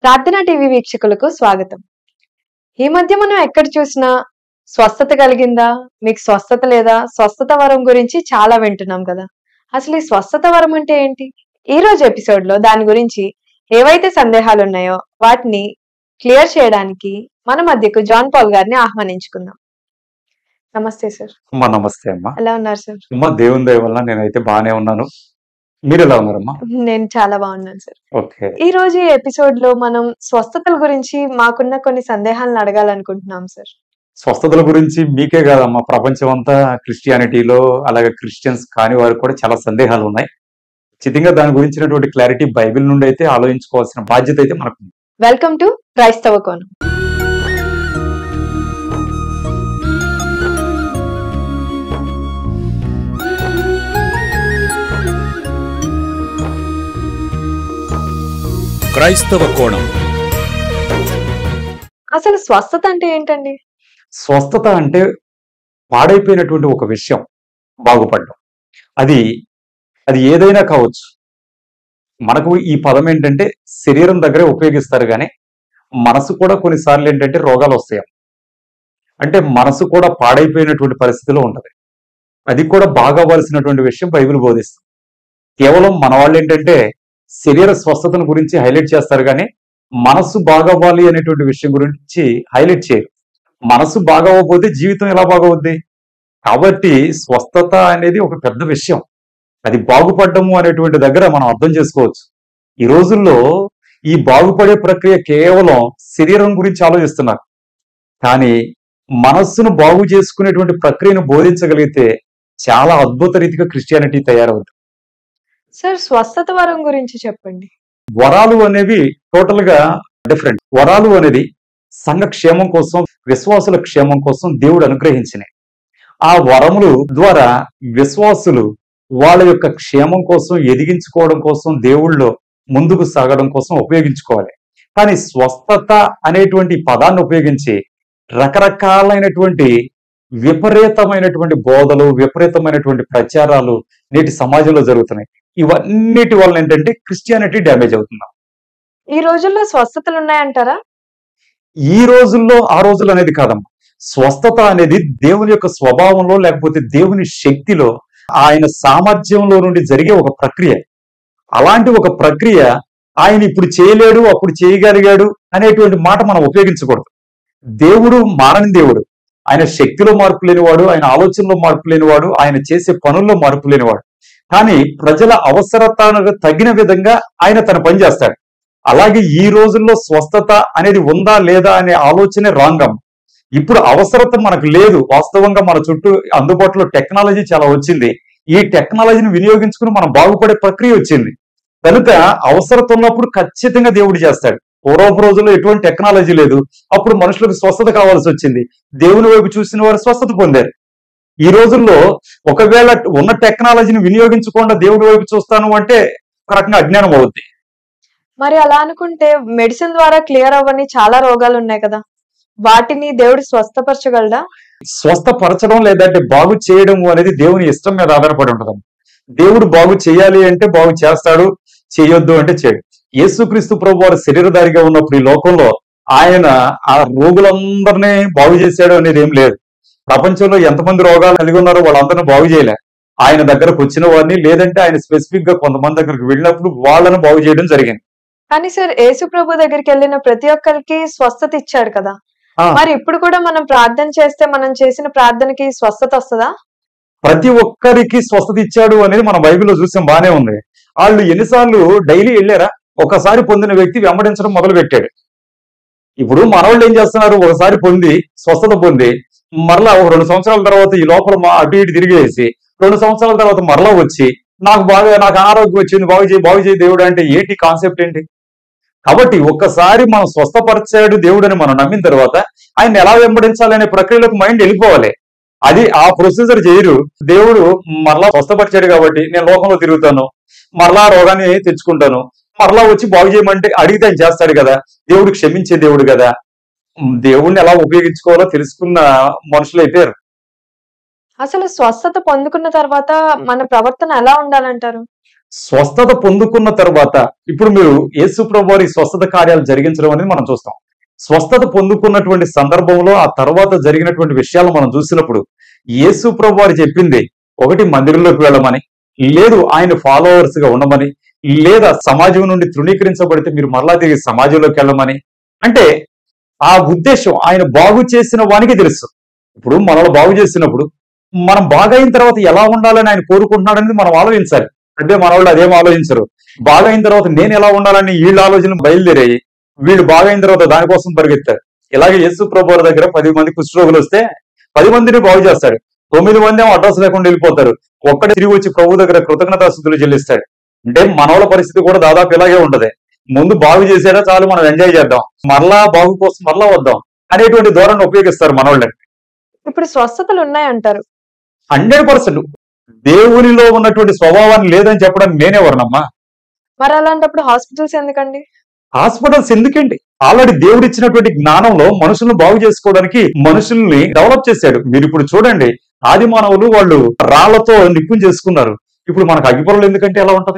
ప్రార్థన టీవీ వీక్షకులకు స్వాగతం ఈ మధ్య మనం ఎక్కడ చూసినా స్వస్థత కలిగిందా మీకు స్వస్థత లేదా స్వస్థత వరం గురించి చాలా వింటున్నాం కదా అసలు ఈ స్వస్థత వరం అంటే ఏంటి ఈ రోజు ఎపిసోడ్ లో దాని గురించి ఏవైతే సందేహాలు ఉన్నాయో వాటిని క్లియర్ చేయడానికి మన మధ్యకు జాన్ పాల్ గారిని ఆహ్వానించుకుందాం నమస్తే సార్ అమ్మా నమస్తే అమ్మా ఎలా ఉన్నారు సార్ అమ్మా దేవుని దయ వల్ల నేనైతే బాగానే ఉన్నాను మీరు ఎలా ఉన్నారమ్మా నేను చాలా బాగున్నాను సార్ ఓకే ఈ రోజు ఈ ఎపిసోడ్ లో మనం స్వస్థతల గురించి మాకున్న కొన్ని సందేహాలను అడగాలనుకుంటున్నాం సార్ స్వస్థతల గురించి మీకే కాదమ్మా ప్రపంచం అంతా క్రిస్టియానిటీలో అలాగే క్రిస్టియన్స్ కాని వారికి కూడా చాలా సందేహాలు ఉన్నాయి ఖచ్చితంగా దాని గురించినటువంటి క్లారిటీ బైబిల్ నుండి అయితే ఆలోచించుకోవాల్సిన బాధ్యత అయితే మనకు ఉంది. వెల్కమ్ టు క్రైస్తవ కోణం క్రైస్తవ కోణం అసలు స్వస్థత అంటే ఏంటండి స్వస్థత అంటే పాడైపోయినటువంటి ఒక విషయం బాగుపడడం అది అది ఏదైనా కావచ్చు మనకు ఈ పదం ఏంటంటే శరీరం దగ్గరే ఉపయోగిస్తారు కానీ మనసు కూడా కొన్నిసార్లు ఏంటంటే రోగాలు వస్తాయి అంటే మనసు కూడా పాడైపోయినటువంటి పరిస్థితిలో ఉంటది అది కూడా బాగవలసినటువంటి విషయం బైబిల్ బోధిస్తుంది కేవలం మన వాళ్ళు ఏంటంటే శరీర స్వస్థతను గురించి హైలైట్ చేస్తారు కానీ మనసు బాగవ్వాలి అనేటువంటి విషయం గురించి హైలైట్ చేయరు మనసు బాగవ్వకపోతే జీవితం ఎలా బాగవుద్ది కాబట్టి స్వస్థత అనేది ఒక పెద్ద విషయం అది బాగుపడము అనేటువంటి దగ్గర మనం అర్థం చేసుకోవచ్చు ఈ రోజుల్లో ఈ బాగుపడే ప్రక్రియ కేవలం శరీరం గురించి ఆలోచిస్తున్నారు కానీ మనస్సును బాగు చేసుకునేటువంటి ప్రక్రియను బోధించగలిగితే చాలా అద్భుత రీతిగా క్రిస్టియానిటీ తయారవుతుంది సార్ స్వస్థత వరం గురించి చెప్పండి వరాలు అనేవి టోటల్ గా డిఫరెంట్ వరాలు అనేది సంఘ క్షేమం కోసం విశ్వాసుల క్షేమం కోసం దేవుడు అనుగ్రహించినాయి ఆ వరములు ద్వారా విశ్వాసులు వాళ్ళ యొక్క క్షేమం కోసం ఎదిగించుకోవడం కోసం దేవుళ్ళో ముందుకు సాగడం కోసం ఉపయోగించుకోవాలి కానీ స్వస్థత అనేటువంటి పదాన్ని ఉపయోగించి రకరకాలైనటువంటి విపరీతమైనటువంటి బోధలు విపరీతమైనటువంటి ప్రచారాలు నేటి సమాజంలో జరుగుతున్నాయి ఇవన్నిటి వల్ల ఏంటంటే క్రిస్టియానిటీ డ్యామేజ్ అవుతుంది ఈ రోజుల్లో స్వస్థతలు ఉన్నాయంటారా ఈ రోజుల్లో ఆ రోజులు అనేది కాదమ్మా స్వస్థత అనేది దేవుని యొక్క స్వభావంలో లేకపోతే దేవుని శక్తిలో ఆయన సామర్థ్యంలో నుండి జరిగే ఒక ప్రక్రియ అలాంటి ఒక ప్రక్రియ ఆయన ఇప్పుడు చేయలేడు అప్పుడు చేయగలిగాడు అనేటువంటి మాట మనం ఉపయోగించకూడదు దేవుడు మారని దేవుడు ఆయన శక్తిలో మార్పు లేనివాడు ఆయన ఆలోచనలో మార్పు లేనివాడు ఆయన చేసే పనుల్లో మార్పు లేనివాడు కానీ ప్రజల అవసరతకు తగిన విధంగా ఆయన తన పని చేస్తాడు అలాగే ఈ రోజుల్లో స్వస్థత అనేది ఉందా లేదా అనే ఆలోచనే రాంగం ఇప్పుడు అవసరత మనకు లేదు వాస్తవంగా మన చుట్టూ అందుబాటులో టెక్నాలజీ చాలా వచ్చింది ఈ టెక్నాలజీని వినియోగించుకుని మనం బాగుపడే ప్రక్రియ వచ్చింది కనుక అవసరత ఉన్నప్పుడు ఖచ్చితంగా దేవుడు చేస్తాడు పూర్వపు రోజుల్లో ఎటువంటి టెక్నాలజీ లేదు అప్పుడు మనుషులకు స్వస్థత కావాల్సి వచ్చింది దేవుని వైపు చూసిన వారు స్వస్థత పొందారు ఈ రోజుల్లో ఒకవేళ ఉన్న టెక్నాలజీని వినియోగించకుండా దేవుడి వైపు చూస్తాను అంటే ఒక రకంగా అజ్ఞానం అవుద్ది మరి అలా అనుకుంటే మెడిసిన్ ద్వారా క్లియర్ అవ్వని చాలా రోగాలు ఉన్నాయి కదా వాటిని దేవుడు స్వస్థపరచగలడా స్వస్థపరచడం లేదంటే బాగు చేయడం అనేది దేవుని ఇష్టం మీద ఆధారపడి ఉంటుంది దేవుడు బాగు చేయాలి అంటే బాగు చేస్తాడు చేయొద్దు అంటే చేయడు యేసుక్రీస్తు ప్రభు వారు శరీరధారిగా ఉన్నప్పుడు ఈ లోకంలో ఆయన ఆ రోగులందరినీ బాగు చేశాడు అనేది ఏం లేదు ప్రపంచంలో ఎంతమంది రోగాలు కలిగి ఉన్నారో వాళ్ళందరినీ బాగు చేయలే ఆయన దగ్గరకు వచ్చిన వారిని లేదంటే ఆయన స్పెసిఫిక్ గా కొంతమంది దగ్గరికి వెళ్ళినప్పుడు వాళ్ళని బాగు చేయడం జరిగింది కానీ సార్ యేసు ప్రభు దగ్గరికి వెళ్ళిన ప్రతి ఒక్కరికి స్వస్థత ఇచ్చాడు కదా ఆ. మరి ఇప్పుడు కూడా మనం ప్రార్థన చేస్తే మనం చేసిన ప్రార్థనకి స్వస్థత వస్తుందా ప్రతి ఒక్కరికి స్వస్థత ఇచ్చాడు అనేది మన బైబిల్లో చూసాం బానే ఉంది వాళ్ళు ఎన్నిసార్లు డైలీ వెళ్ళారా ఒకసారి పొందిన వ్యక్తి వెంబడించడం మొదలు పెట్టాడు ఇప్పుడు మనవాళ్ళు ఏం చేస్తున్నారు ఒకసారి పొంది స్వస్థత పొంది మరలా ఒక రెండు సంవత్సరాల తర్వాత ఈ లోపల మా అటు ఇటు తిరిగేసి రెండు సంవత్సరాల తర్వాత మరలా వచ్చి నాకు బాగా నాకు అనారోగ్యం వచ్చింది బాగు చేయి బాగు చేయి దేవుడు అంటే ఏంటి కాన్సెప్ట్ ఏంటి కాబట్టి ఒక్కసారి మనం స్వస్థపరిచాడు దేవుడు అని మనం నమ్మిన తర్వాత ఆయన ఎలా వెంబడించాలనే ప్రక్రియలోకి మైండ్ వెళ్ళిపోవాలి అది ఆ ప్రొసీజర్ చేయరు దేవుడు మరలా స్వస్థపరిచాడు కాబట్టి నేను లోకంలో తిరుగుతాను మరలా రోగాన్ని తెచ్చుకుంటాను మరలా వచ్చి బాగు చేయమంటే అడిగితే ఆయన చేస్తాడు కదా దేవుడు క్షమించే దేవుడు కదా ఉమ్, దేవుణ్ణి ఎలా ఉపయోగించుకోవాలో తెలుసుకున్న మనుషులు అయిపోయారు అసలు స్వస్థత పొందుకున్న తర్వాత మన ప్రవర్తన ఎలా ఉండాలంటారు స్వస్థత పొందుకున్న తర్వాత ఇప్పుడు మీరు యేసు ప్రభు వారి స్వస్థత కార్యాలు జరిగించడం అనేది మనం చూస్తాం స్వస్థత పొందుకున్నటువంటి సందర్భంలో ఆ తర్వాత జరిగినటువంటి విషయాలు మనం చూసినప్పుడు యేసు ప్రభు వారు చెప్పింది ఒకటి మందిరంలోకి వెళ్ళమని లేదు ఆయన ఫాలోవర్స్ గా ఉండమని లేదా సమాజం నుండి తృణీకరించబడితే మీరు మరలా తిరిగి సమాజంలోకి వెళ్ళమని అంటే ఆ ఉద్దేశం ఆయన బాగు చేసిన వానికి తెలుసు ఇప్పుడు మనల్ని బాగు చేసినప్పుడు మనం బాగైన తర్వాత ఎలా ఉండాలని ఆయన కోరుకుంటున్నాడనేది మనం ఆలోచించాలి అంటే మన వాళ్ళు అదేం ఆలోచించరు బాగైన తర్వాత నేను ఎలా ఉండాలని వీళ్ళ ఆలోచనలు బయలుదేరాయి వీళ్ళు బాగైన తర్వాత దానికోసం పరిగెత్తారు ఇలాగే యేసు ప్రభు వారి దగ్గర పది మంది కుష్ఠరోగులు వస్తే పది మందిని బాగు చేస్తాడు తొమ్మిది మంది ఏమో అడ్రస్ లేకుండా వెళ్ళిపోతారు ఒక్కడే తిరిగి వచ్చి ప్రభు దగ్గర కృతజ్ఞతాస్థుతులు చెల్లిస్తాడు అంటే మనవల పరిస్థితి కూడా దాదాపు ఇలాగే ఉంటది ముందు బాగు చేసాడా చాలు మనం ఎంజాయ్ చేద్దాం మరలా బాగు కోసం మరలా వద్దాం అనేటువంటి ధోరణి ఉపయోగిస్తారు మనవాళ్ళని ఇప్పుడు స్వస్థతలు ఉన్నాయంటారు హండ్రెడ్ పర్సెంట్ దేవునిలో ఉన్నటువంటి స్వభావాన్ని లేదని చెప్పడానికి నేనే వర్ణమ్మా మరి అలాంటప్పుడు హాస్పిటల్స్ ఎందుకండి హాస్పిటల్స్ ఎందుకండి ఆల్రెడీ దేవుడు ఇచ్చినటువంటి జ్ఞానంలో మనుషులను బాగు చేసుకోవడానికి మనుషుల్ని డెవలప్ చేశాడు మీరు ఇప్పుడు చూడండి ఆది మానవులు వాళ్ళు రాళ్లతో నిప్పుని చేసుకున్నారు ఇప్పుడు మనకు అగ్గిపొరలు ఎందుకంటే ఎలా ఉంటది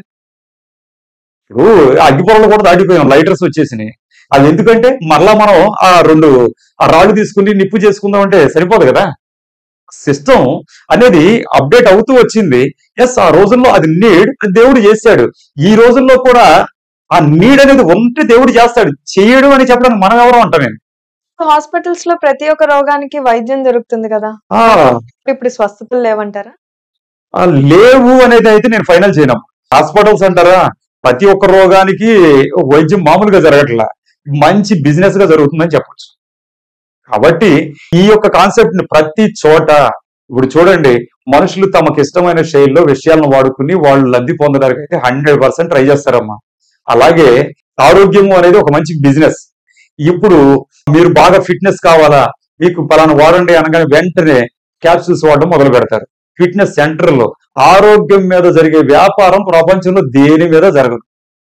ఇప్పుడు అగ్గిపొరలు కూడా దాటిపోయాం లైటర్స్ వచ్చేసినాయి అది ఎందుకంటే మరలా మనం ఆ రెండు ఆ రాళ్ళు తీసుకుని నిప్పు చేసుకుందాం అంటే సరిపోదు కదా సిస్టమ్ అనేది అప్డేట్ అవుతూ వచ్చింది ఎస్ ఆ రోజుల్లో అది నీడ్ దేవుడు చేశాడు ఈ రోజుల్లో కూడా ఆ నీడ్ అనేది ఉంటే దేవుడు చేస్తాడు చేయడు అని చెప్పడానికి మనం ఎవరు అంటాం నేను హాస్పిటల్స్ లో ప్రతి ఒక్క రోగానికి వైద్యం దొరుకుతుంది కదా ఆ, ఇప్పుడు స్వస్థతలు లేవంటారా ఆ లేవు అనేది అయితే నేను ఫైనల్ చేయను హాస్పిటల్స్ అంటారా ప్రతి ఒక్క రోగానికి వైద్యం మామూలుగా జరగట్లా మంచి బిజినెస్ గా జరుగుతుందని చెప్పొచ్చు కాబట్టి ఈ యొక్క కాన్సెప్ట్ ని ప్రతి చోట ఇప్పుడు చూడండి మనుషులు తమకు ఇష్టమైన శైలిలో విషయాలను వాడుకుని వాళ్ళు లబ్ధి పొందడానికి అయితే హండ్రెడ్ పర్సెంట్ ట్రై చేస్తారమ్మా అలాగే ఆరోగ్యము అనేది ఒక మంచి బిజినెస్ ఇప్పుడు మీరు బాగా ఫిట్నెస్ కావాలా మీకు పలానా వాడండి అనగానే వెంటనే క్యాప్సూల్స్ వాడడం మొదలు పెడతారు ఫిట్నెస్ సెంటర్లో ఆరోగ్యం మీద జరిగే వ్యాపారం ప్రపంచంలో దేని మీద జరగదు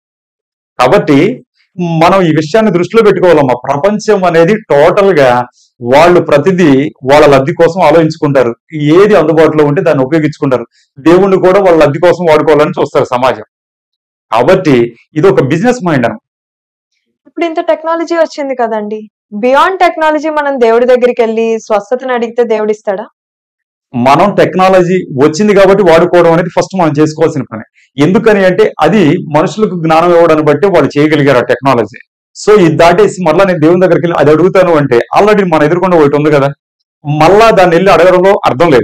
కాబట్టి మనం ఈ విషయాన్ని దృష్టిలో పెట్టుకోవాలమ్మా ప్రపంచం అనేది టోటల్ గా వాళ్ళు ప్రతిదీ వాళ్ళ లబ్ధి కోసం ఆలోచించుకుంటారు ఏది అందుబాటులో ఉంటే దాన్ని ఉపయోగించుకుంటారు దేవుణ్ణి కూడా వాళ్ళ లబ్ధి కోసం వాడుకోవాలని చూస్తారు సమాజం కాబట్టి ఇది ఒక బిజినెస్ మైండ్ అన్నమాట ఇప్పుడు ఇంత టెక్నాలజీ వచ్చింది కదండి బియాండ్ టెక్నాలజీ మనం దేవుడి దగ్గరికి వెళ్ళి స్వస్థతను అడిగితే దేవుడు ఇస్తాడా మనం టెక్నాలజీ వచ్చింది కాబట్టి వాడుకోవడం అనేది ఫస్ట్ మనం చేసుకోవాల్సిన పని ఎందుకని అంటే అది మనుషులకు జ్ఞానం ఇవ్వడాన్ని బట్టి వాళ్ళు చేయగలిగారు ఆ టెక్నాలజీ సో ఇది దాటేసి మళ్ళీ నేను దేవుని దగ్గరికి వెళ్ళి అది అడుగుతాను అంటే ఆల్రెడీ మన ఎదుర్కొండ ఒకటి ఉంది కదా మళ్ళా దాన్ని వెళ్ళి అడగడంలో అర్థం లేదు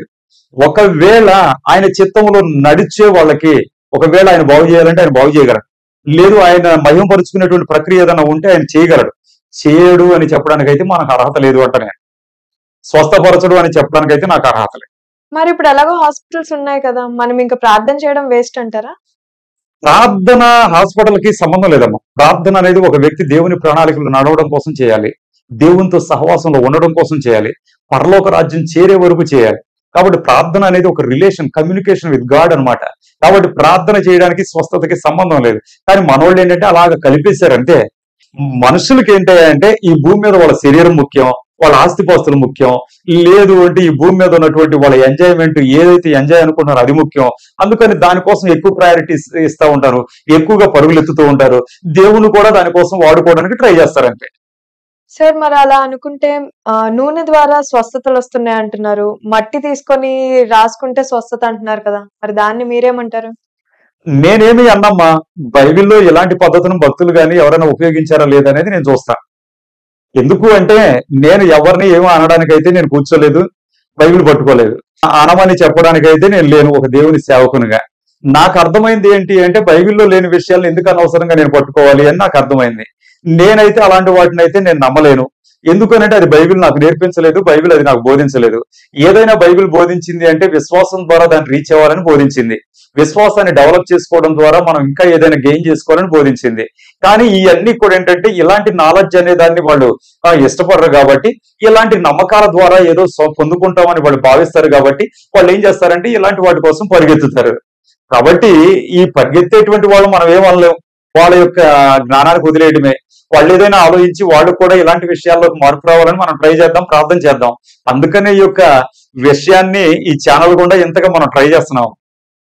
ఒకవేళ ఆయన చిత్తంలో నడిచే వాళ్ళకి ఒకవేళ ఆయన బాగు చేయాలంటే ఆయన బాగు చేయగలడు లేదు ఆయన మహిమపరుచుకునేటువంటి ప్రక్రియ ఏదైనా ఉంటే ఆయన చేయగలడు చేయడు అని చెప్పడానికి అయితే మనకు అర్హత లేదు అంట నేను స్వస్థపరచడు అని చెప్పడానికి అయితే నాకు అర్హత లేదు మరి ఇప్పుడు ఎలాగో హాస్పిటల్స్ ఉన్నాయి కదా మనం ఇంకా ప్రార్థన చేయడం వేస్ట్ అంటారా ప్రార్థన హాస్పిటల్ కి సంబంధం లేదమ్మా ప్రార్థన అనేది ఒక వ్యక్తి దేవుని ప్రణాళికలు నడవడం కోసం చేయాలి దేవునితో సహవాసంలో ఉండడం కోసం చేయాలి పరలోక రాజ్యం చేరే వరకు చేయాలి కాబట్టి ప్రార్థన అనేది ఒక రిలేషన్ కమ్యూనికేషన్ విత్ గాడ్ అన్నమాట కాబట్టి ప్రార్థన చేయడానికి స్వస్థతకి సంబంధం లేదు కానీ మనోళ్ళు ఏంటంటే అలాగ కలిపేశారు అంతే మనుషులకి ఏంటంటే ఈ భూమి మీద వాళ్ళ శరీరం ముఖ్యం వాళ్ళ ఆస్తిపాస్తులు ముఖ్యం లేదు అంటే ఈ భూమి మీద ఉన్నటువంటి వాళ్ళ ఎంజాయ్మెంట్ ఏదైతే ఎంజాయ్ అనుకుంటున్నారో అది ముఖ్యం అందుకని దానికోసం ఎక్కువ ప్రయారిటీస్ ఇస్తూ ఉంటారు ఎక్కువగా పరుగులు ఎత్తుతూ ఉంటారు దేవుని కూడా దానికోసం వాడుకోవడానికి ట్రై చేస్తారంటే సార్ మరి అలా అనుకుంటే ఆ, నూనె ద్వారా స్వస్థతలు వస్తున్నాయి అంటున్నారు మట్టి తీసుకొని రాసుకుంటే స్వస్థత అంటున్నారు కదా మరి దాన్ని మీరేమంటారు నేనేమి అన్నమ్మా బైబిల్లో ఎలాంటి పద్ధతులను భక్తులు కానీ ఎవరైనా ఉపయోగించారా లేదనేది నేను చూస్తా ఎందుకు అంటే నేను ఎవరిని ఏమో అనడానికైతే నేను కూర్చోలేదు బైబిల్ పట్టుకోలేదు అనమని చెప్పడానికైతే నేను లేను ఒక దేవుని సేవకునిగా నాకు అర్థమైంది ఏంటి అంటే బైబిల్లో లేని విషయాలను ఎందుకు అనవసరంగా నేను పట్టుకోవాలి అని నాకు అర్థమైంది నేనైతే అలాంటి వాటిని అయితే నేను నమ్మలేను ఎందుకనంటే అది బైబిల్ నాకు నేర్పించలేదు బైబిల్ అది నాకు బోధించలేదు ఏదైనా బైబిల్ బోధించింది అంటే విశ్వాసం ద్వారా దాన్ని రీచ్ అవ్వాలని బోధించింది విశ్వాసాన్ని డెవలప్ చేసుకోవడం ద్వారా మనం ఇంకా ఏదైనా గెయిన్ చేసుకోవాలని బోధించింది కానీ ఇవన్నీ కూడా ఏంటంటే ఇలాంటి నాలెడ్జ్ అనే దాన్ని వాళ్ళు ఆ, ఇష్టపడరు కాబట్టి ఇలాంటి నమ్మకాల ద్వారా ఏదో స్వ- పొందుకుంటామని వాళ్ళు భావిస్తారు కాబట్టి వాళ్ళు ఏం చేస్తారంటే ఇలాంటి వాటి కోసం పరిగెత్తుతారు కాబట్టి ఈ పరిగెత్తేటువంటి వాళ్ళు మనం ఏం అనలేం వాళ్ళ యొక్క జ్ఞానానికి వదిలేయడమే వాళ్ళు ఏదైనా ఆలోచించి వాళ్ళు కూడా ఇలాంటి విషయాల్లో మార్పు రావాలని మనం ట్రై చేద్దాం ప్రార్థన చేద్దాం అందుకనే ఈ యొక్క విషయాన్ని ఈ ఛానల్ గుండా ఇంతగా మనం ట్రై చేస్తున్నాం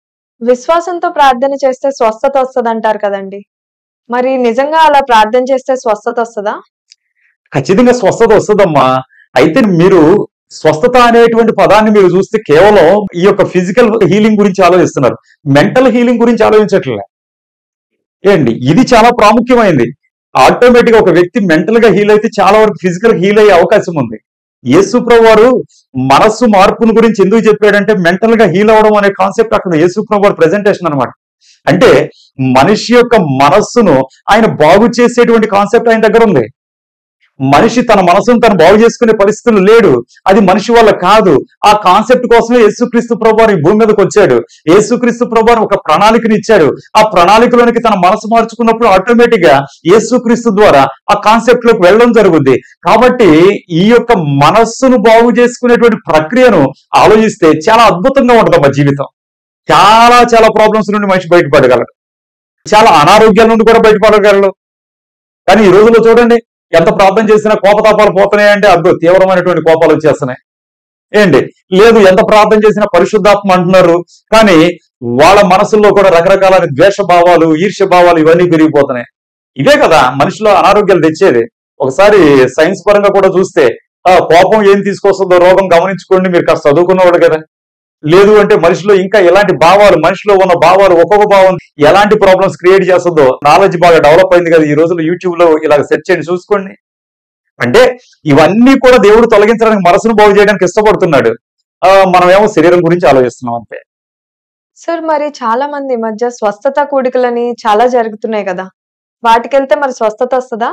విశ్వాసంతో ప్రార్థన చేస్తే స్వస్థత వస్తదంటారు కదండీ! మరి నిజంగా అలా ప్రార్థన చేస్తే స్వస్థత వస్తదా? ఖచ్చితంగా స్వస్థత వస్తదమ్మా. అయితే మీరు స్వస్థత అనేటువంటి పదాన్ని మీరు చూస్తే కేవలం ఈ యొక్క ఫిజికల్ హీలింగ్ గురించి ఆలోచిస్తున్నారు. మెంటల్ హీలింగ్ గురించి ఆలోచించట్లే. ఏండి ఇది చాలా ప్రాముఖ్యమైనది. ఆటోమేటిక్‌గా ఒక వ్యక్తి మెంటల్‌గా హీల్ అయితే చాలా వరకు ఫిజికల్ హీల్ అయ్యే అవకాశం ఉంది. యేసు ప్రభువారు మనస్సు మార్పును గురించి ఎందుకు చెప్పాడంటే మెంటల్‌గా హీల్ అవ్వడం అనే కాన్సెప్ట్ అక్కడ యేసు ప్రభువారి ప్రెజెంటేషన్ అన్నమాట. అంటే మనిషి యొక్క మనస్సును ఆయన బాగు చేసేటువంటి కాన్సెప్ట్ ఆయన దగ్గర ఉంది. మనిషి తన మనసును తను బాగు చేసుకునే పరిస్థితులు లేడు. అది మనిషి వల్ల కాదు. ఆ కాన్సెప్ట్ కోసమే యేసుక్రీస్తు ప్రభువారు ఈ భూమి మీదకి వచ్చాడు. యేసుక్రీస్తు ప్రభువారు ఒక ప్రణాళికని ఇచ్చాడు. ఆ ప్రణాళికలోనికి తన మనసు మార్చుకున్నప్పుడు ఆటోమేటిక్ గా యేసుక్రీస్తు ద్వారా ఆ కాన్సెప్ట్ లోకి వెళ్ళడం జరుగుద్ది. కాబట్టి ఈ యొక్క మనస్సును బాగు చేసుకునేటువంటి ప్రక్రియను ఆలోచిస్తే చాలా అద్భుతంగా ఉంటదమ్మా జీవితం. చాలా చాలా ప్రాబ్లమ్స్ నుండి మనిషి బయటపడగలడు. చాలా అనారోగ్యాల నుండి కూడా బయటపడగలడు. కానీ ఈ రోజుల్లో చూడండి ఎంత ప్రార్థన చేసినా కోపతాపాలు పోతున్నాయంటే అద్దు తీవ్రమైనటువంటి కోపాలు వచ్చేస్తున్నాయి. ఏంటి లేదు ఎంత ప్రార్థన చేసినా పరిశుద్ధాత్మ అంటున్నారు. కానీ వాళ్ళ మనసుల్లో కూడా రకరకాల ద్వేష భావాలు, ఈర్ష్య భావాలు ఇవన్నీ పెరిగిపోతున్నాయి. ఇవే కదా మనిషిలో అనారోగ్యాలు తెచ్చేది. ఒకసారి సైన్స్ పరంగా కూడా చూస్తే ఆ కోపం ఏం తీసుకొస్తుందో రోగం గమనించుకోండి మీరు కాస్త చదువుకున్నవాడు కదా. లేదు అంటే మనిషిలో ఇంకా ఎలాంటి భావాలు మనిషిలో ఉన్న భావాలు ఒక్కొక్క భావం ఎలాంటి ప్రాబ్లమ్స్ క్రియేట్ చేస్తుందో నాలెడ్జ్ బాగా డెవలప్ అయింది కదా ఈ రోజుల్లో యూట్యూబ్ లో ఇలా సెర్చ్ చేయండి చూసుకోండి. అంటే ఇవన్నీ కూడా దేవుడు తొలగించడానికి మనసును బాగు చేయడానికి ఇష్టపడుతున్నాడు. ఆ మనమేమో శరీరం గురించి ఆలోచిస్తున్నాం అంతే. సార్ మరి చాలా మంది ఈ మధ్య స్వస్థత కూడికలని చాలా జరుగుతున్నాయి కదా! వాటికెళ్తే మరి స్వస్థత వస్తదా?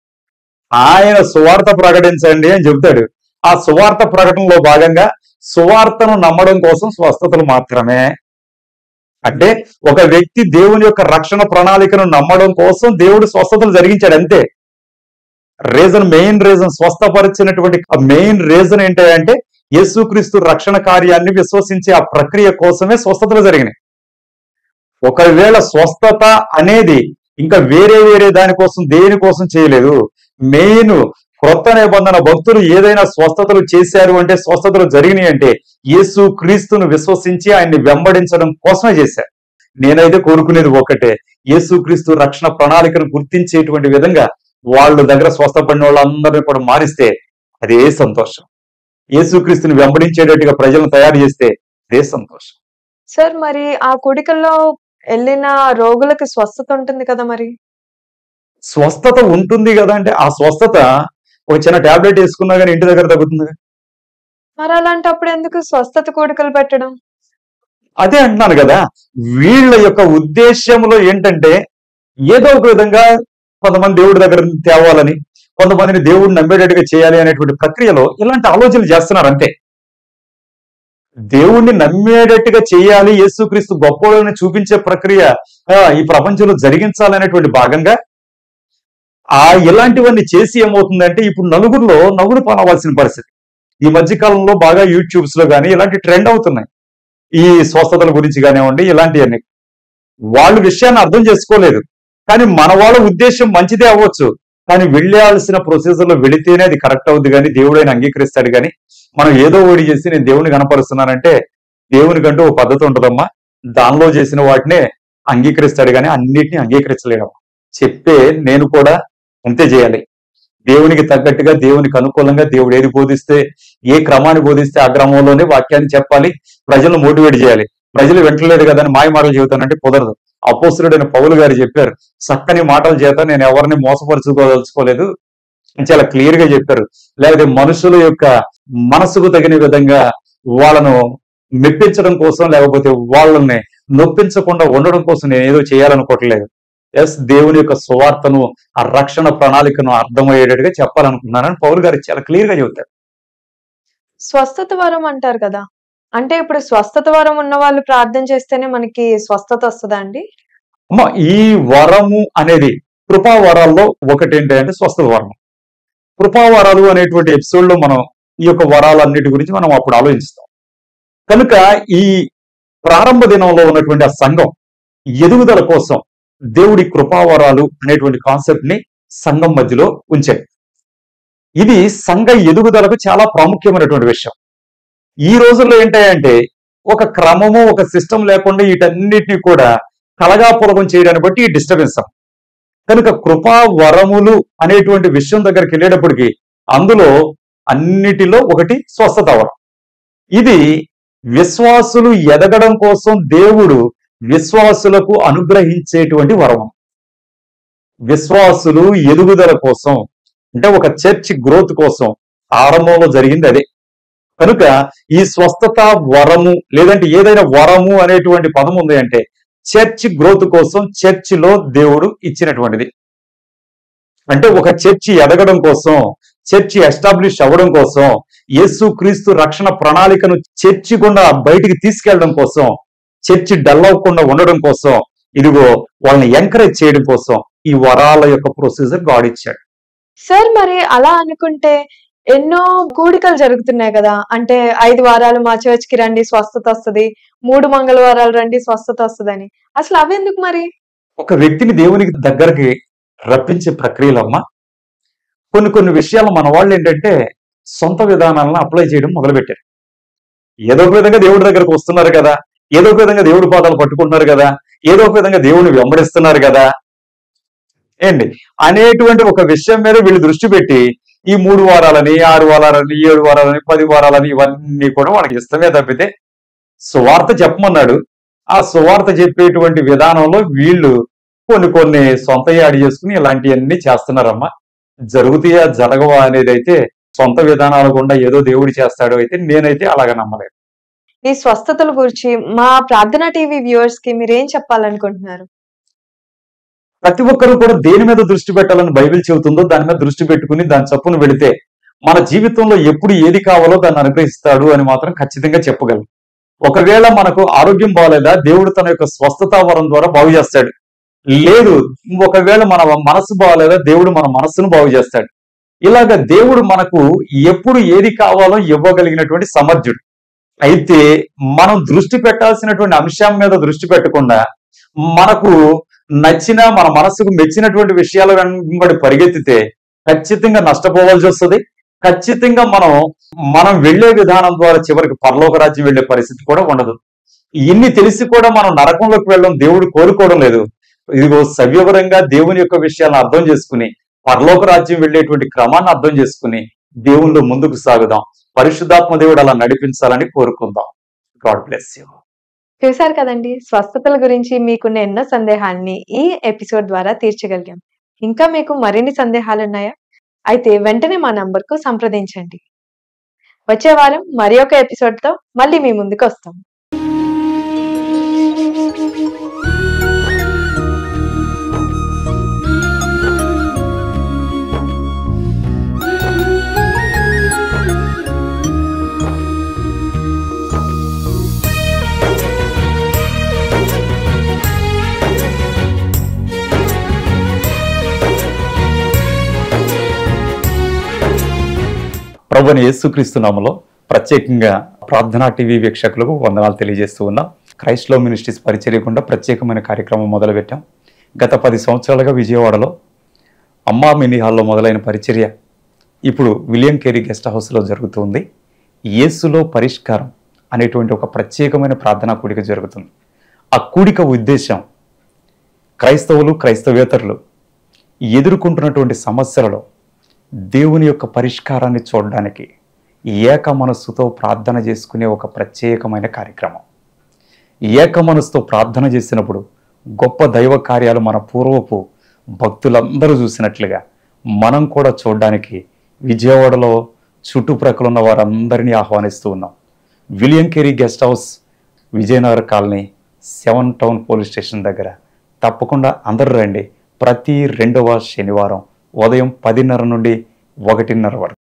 ఆయన సువార్త ప్రకటించండి అని చెప్తాడు. ఆ సువార్త ప్రకటనలో భాగంగా సువార్తను నమ్మడం కోసం స్వస్థతలు మాత్రమే. అంటే ఒక వ్యక్తి దేవుని యొక్క రక్షణ ప్రణాళికను నమ్మడం కోసం దేవుడు స్వస్థతలు జరిగించాడు అంతే. రీజన్ మెయిన్ రీజన్ స్వస్థపరిచినటువంటి మెయిన్ రీజన్ ఏంటంటే యేసుక్రీస్తు రక్షణ కార్యాన్ని విశ్వసించే ఆ ప్రక్రియ కోసమే స్వస్థతలు జరిగినాయి. ఒకవేళ స్వస్థత అనేది ఇంకా వేరే వేరే దానికోసం దేని కోసం చేయలేదు. మెయిన్ క్రొత్త నిబంధన భక్తులు ఏదైనా స్వస్థతలు చేశారు అంటే స్వస్థతలు జరిగినాయి అంటే యేసు క్రీస్తును విశ్వసించి ఆయన్ని వెంబడించడం కోసమే చేశారు. నేనైతే కోరుకునేది ఒకటే యేసుక్రీస్తు రక్షణ ప్రణాళికను గుర్తించేటువంటి విధంగా వాళ్ళ దగ్గర స్వస్థపడిన వాళ్ళందరినీ కూడా మారిస్తే అదే సంతోషం. యేసుక్రీస్తుని వెంబడించేటట్టుగా ప్రజలను తయారు చేస్తే అదే సంతోషం. సార్ మరి ఆ కూడికల్లో ఎళ్ళిన రోగులకి స్వస్థత ఉంటుంది కదా మరి? స్వస్థత ఉంటుంది గదా! అంటే ఆ స్వస్థత ఒక చిన్న టాబ్లెట్ యేసుకున్నా గాని ఇంటి దగ్గర తగ్గుతుందిగా. మరి అలాంటప్పుడు ఎందుకు స్వస్థత కూడికలు పెట్టడం? అదే అంటున్నాను గదా! వీళ్ళ యొక్క ఉద్దేశ్యంలో ఏంటంటే ఏదో ఒక విధంగా కొంతమంది దేవుడి దగ్గర తేవాలని, కొంతమందిని దేవుడిని నమ్మేటట్టుగా చేయాలి అనేటువంటి ప్రక్రియలో ఇలాంటి ఆలోచనలు చేస్తున్నారు అంతే. దేవుణ్ణి నమ్మేటట్టుగా చేయాలి యేసుక్రీస్తు గొప్పోడని చూపించే ప్రక్రియ ఆ, ఈ ప్రపంచంలో జరిగించాలనేటువంటి భాగంగా ఆ ఇలాంటివన్నీ చేసి ఏమవుతుందంటే ఇప్పుడు నలుగురిలో నవ్వులు పాలవలసిన పరిస్థితి. ఈ మధ్య కాలంలో బాగా యూట్యూబ్స్ లో గానీ ఇలాంటి ట్రెండ్ అవుతున్నాయి. ఈ స్వస్థతల గురించి కానివ్వండి ఇలాంటివన్నీ. వాళ్ళు విషయాన్ని అర్థం చేసుకోలేదు. కానీ మన వాళ్ళ ఉద్దేశం మంచిదే అవ్వచ్చు. కానీ వెళ్ళాల్సిన ప్రొసీజర్ లో వెళితేనే అది కరెక్ట్ అవుద్ది కానీ దేవుడైన అంగీకరిస్తాడు కానీ మనం ఏదో ఒకటి చేసి నేను దేవుని కనపరుస్తున్నానంటే దేవునికంటూ ఒక పద్ధతి ఉంటదమ్మా. దానిలో చేసిన వాటినే అంగీకరిస్తాడు కానీ అన్నిటిని అంగీకరించలేడమ్మా. చెప్పే నేను కూడా అంతే చేయాలి. దేవునికి తగ్గట్టుగా దేవునికి అనుకూలంగా దేవుడు ఏది బోధిస్తే ఏ క్రమాన్ని బోధిస్తే ఆ క్రమంలోనే వాక్యాన్ని చెప్పాలి. ప్రజలను మోటివేట్ చేయాలి. ప్రజలు వింటలేదు కదా అని మాయ మాటలు చెబుతానంటే కుదరదు. అపోస్తలుడైన పౌలు గారు చెప్పారు. చక్కని మాటల చేత నేను ఎవరిని మోసపరుచుకోదలుచుకోలేదు. అని చాలా క్లియర్ గా చెప్పారు. లేకపోతే మనుషుల యొక్క మనసుకు తగిన విధంగా వాళ్ళను మెప్పించడం కోసం లేకపోతే వాళ్ళని నొప్పించకుండా ఉండడం కోసం నేను ఏదో చేయాలనుకోవట్లేదు. ఎస్ దేవుని యొక్క సువార్తను ఆ రక్షణ ప్రణాళికను అర్థమయ్యేటట్టుగా చెప్పాలనుకున్నానని పౌలు గారు చాలా క్లియర్ గా చెబుతారు. స్వస్థత వరం అంటారు కదా! అంటే ఇప్పుడు స్వస్థత వరం ఉన్న వాళ్ళు ప్రార్థన చేస్తేనే మనకి స్వస్థత వస్తదా అండి? అమ్మ ఈ వరము అనేది కృపా వరాల్లో ఒకటి ఏంటంటే స్వస్థత వరం. కృపా వరాలు అనేటువంటి ఎపిసోడ్ లో మనం ఈ యొక్క వరాలన్నిటి గురించి మనం అప్పుడు ఆలోచిస్తాం. కనుక ఈ ప్రారంభ దినంలో ఉన్నటువంటి ఆ సంఘం ఎదుగుదల కోసం దేవుడి కృపావరాలు అనేటువంటి కాన్సెప్ట్ ని సంఘం మధ్యలో ఉంచాడు. ఇది సంఘ ఎదుగుదలకు చాలా ప్రాముఖ్యమైనటువంటి విషయం. ఈ రోజుల్లో ఏంటంటే ఒక క్రమము ఒక సిస్టమ్ లేకుండా వీటన్నిటిని కూడా కలగా పొలగం చేయడాన్ని బట్టి ఈ డిస్టర్బెన్స్ కనుక కృపా వరములు అనేటువంటి విషయం దగ్గరికి వెళ్ళేటప్పటికి అందులో అన్నిటిలో ఒకటి స్వస్థత వరం ఇది విశ్వాసులు ఎదగడం కోసం దేవుడు విశ్వాసులకు అనుగ్రహించేటువంటి వరం విశ్వాసులు ఎదుగుదల కోసం అంటే ఒక చర్చ్ గ్రోత్ కోసం ఆరంభంలో జరిగింది అదే కనుక ఈ స్వస్థత వరము లేదంటే ఏదైనా వరము అనేటువంటి పదం ఉంది అంటే చర్చ్ గ్రోత్ కోసం చర్చిలో దేవుడు ఇచ్చినటువంటిది అంటే ఒక చర్చి ఎదగడం కోసం చర్చి ఎస్టాబ్లిష్ అవ్వడం కోసం యేసు క్రీస్తు రక్షణ ప్రణాళికను చర్చి గుండా బయటికి తీసుకెళ్ళడం కోసం చర్చి డల్ అవ్వకుండా ఉండడం కోసం ఇదిగో వాళ్ళని ఎంకరేజ్ చేయడం కోసం ఈ వరాల యొక్క ప్రొసీజర్ గాడ్ ఇచ్చాడు సార్ మరి అలా అనుకుంటే ఎన్నో కూడికలు జరుగుతున్నాయి కదా అంటే ఐదు వారాలు మా చర్చ్ కి రండి స్వస్థత వస్తది మూడు మంగళవారాలు రండి స్వస్థత వస్తదని అసలు అవెందుకు మరి ఒక వ్యక్తిని దేవునికి దగ్గరికి రప్పించే ప్రక్రియలమ్మా కొన్ని కొన్ని విషయాలు మన వాళ్ళు ఏంటంటే సొంత విధానాలను అప్లై చేయడం మొదలుపెట్టారు ఏదో ఒక విధంగా దేవుడి దగ్గరకు వస్తున్నారు కదా ఏదో ఒక విధంగా దేవుడి పాదాలు పట్టుకుంటున్నారు కదా ఏదో ఒక విధంగా దేవుడిని వెంబడిస్తున్నారు కదా ఏంటి అనేటువంటి ఒక విషయం మీద వీళ్ళు దృష్టి పెట్టి ఈ మూడు వారాలని ఆరు వారాలని ఏడు వారాలని పది వారాలని ఇవన్నీ కూడా వాళ్ళకి ఇష్టమే తప్పితే సువార్త చెప్పమన్నాడు ఆ సువార్త చెప్పేటువంటి విధానంలో వీళ్ళు కొన్ని కొన్ని సొంత యాడి చేసుకుని ఇలాంటివన్నీ చేస్తున్నారమ్మా జరుగుతాయా జరగవా అనేది అయితే సొంత విధానాల గుండా ఏదో దేవుడు చేస్తాడో అయితే నేనైతే అలాగ నమ్మలేదు ఈ స్వస్థతల గురించి మా ప్రార్థన టీవీ వ్యూవర్స్ కి మీరు ఏం చెప్పాలనుకుంటున్నారు ప్రతి ఒక్కరూ కూడా దేని మీద దృష్టి పెట్టాలని బైబిల్ చెబుతుందో దాని మీద దృష్టి పెట్టుకుని దాని చప్పును వెళితే మన జీవితంలో ఎప్పుడు ఏది కావాలో దాన్ని అనుగ్రహిస్తాడు అని మాత్రం ఖచ్చితంగా చెప్పగలం ఒకవేళ మనకు ఆరోగ్యం బాగాలేదా దేవుడు తన యొక్క స్వస్థత వరం ద్వారా బాగు చేస్తాడు లేదు ఒకవేళ మన మనసు బాగాలేదా దేవుడు మన మనస్సును బాగు చేస్తాడు ఇలాగ దేవుడు మనకు ఎప్పుడు ఏది కావాలో ఇవ్వగలిగినటువంటి సమర్థుడు అయితే మనం దృష్టి పెట్టాల్సినటువంటి అంశం మీద దృష్టి పెట్టకుండా మనకు నచ్చిన మన మనసుకు మెచ్చినటువంటి విషయాల వెంబడి పరిగెత్తితే ఖచ్చితంగా నష్టపోవాల్సి వస్తుంది ఖచ్చితంగా మనం మనం వెళ్లే విధానం ద్వారా చివరికి పరలోక రాజ్యం వెళ్లే పరిస్థితి కూడా ఉండదు ఇన్ని తెలిసి కూడా మనం నరకంలోకి వెళ్ళడం దేవుడు కోరుకోవడం లేదు ఇదిగో సవ్యవరంగా దేవుని యొక్క విషయాలను అర్థం చేసుకుని పరలోక రాజ్యం వెళ్ళేటువంటి క్రమాన్ని అర్థం చేసుకుని దేవుళ్ళు ముందుకు సాగుదాం పరిశుద్ధాత్మ దేవుడు అలా నడిపించాలని కోరుకుందాం గాడ్ బ్లెస్ యూ చూశారు కదండి స్వస్థతల గురించి మీకున్న ఎన్నో సందేహాన్ని ఈ ఎపిసోడ్ ద్వారా తీర్చగలిగాం ఇంకా మీకు మరిన్ని సందేహాలు ఉన్నాయా అయితే వెంటనే మా నంబర్ కు సంప్రదించండి వచ్చే వారం మరి ఒక ఎపిసోడ్ తో మళ్ళీ మీ ముందుకు వస్తాం ప్రభుని యేసుక్రీస్తు నామలో ప్రత్యేకంగా ప్రార్థనా టీవీ వీక్షకులకు వందనాలు తెలియజేస్తూ ఉన్నాం క్రైస్ట్లో మినిస్ట్రీస్ పరిచర్యకుండా ప్రత్యేకమైన కార్యక్రమం మొదలుపెట్టాం గత పది సంవత్సరాలుగా విజయవాడలో అమ్మా మినీ హాల్లో మొదలైన పరిచర్య ఇప్పుడు విలియం కేరీ గెస్ట్ హౌస్లో జరుగుతుంది యేసులో పరిష్కారం అనేటువంటి ఒక ప్రత్యేకమైన ప్రార్థనా కూడిక జరుగుతుంది ఆ కూడిక ఉద్దేశం క్రైస్తవులు క్రైస్తవేతరులు ఎదుర్కొంటున్నటువంటి సమస్యలలో దేవుని యొక్క పరిష్కారాన్ని చూడడానికి ఏక మనస్సుతో ప్రార్థన చేసుకునే ఒక ప్రత్యేకమైన కార్యక్రమం ఏక మనస్సుతో ప్రార్థన చేసినప్పుడు గొప్ప దైవ కార్యాలు మన పూర్వపు భక్తులందరూ చూసినట్లుగా మనం కూడా చూడడానికి విజయవాడలో చుట్టుప్రక్కల ఉన్న వారందరినీ ఆహ్వానిస్తూ ఉన్నాం William Carey guest house Vijayanagar colony seven town police station దగ్గర తప్పకుండా అందరూ రండి ప్రతి రెండవ శనివారం ఉదయం పదిన్నర నుండి ఒకటిన్నర వరకు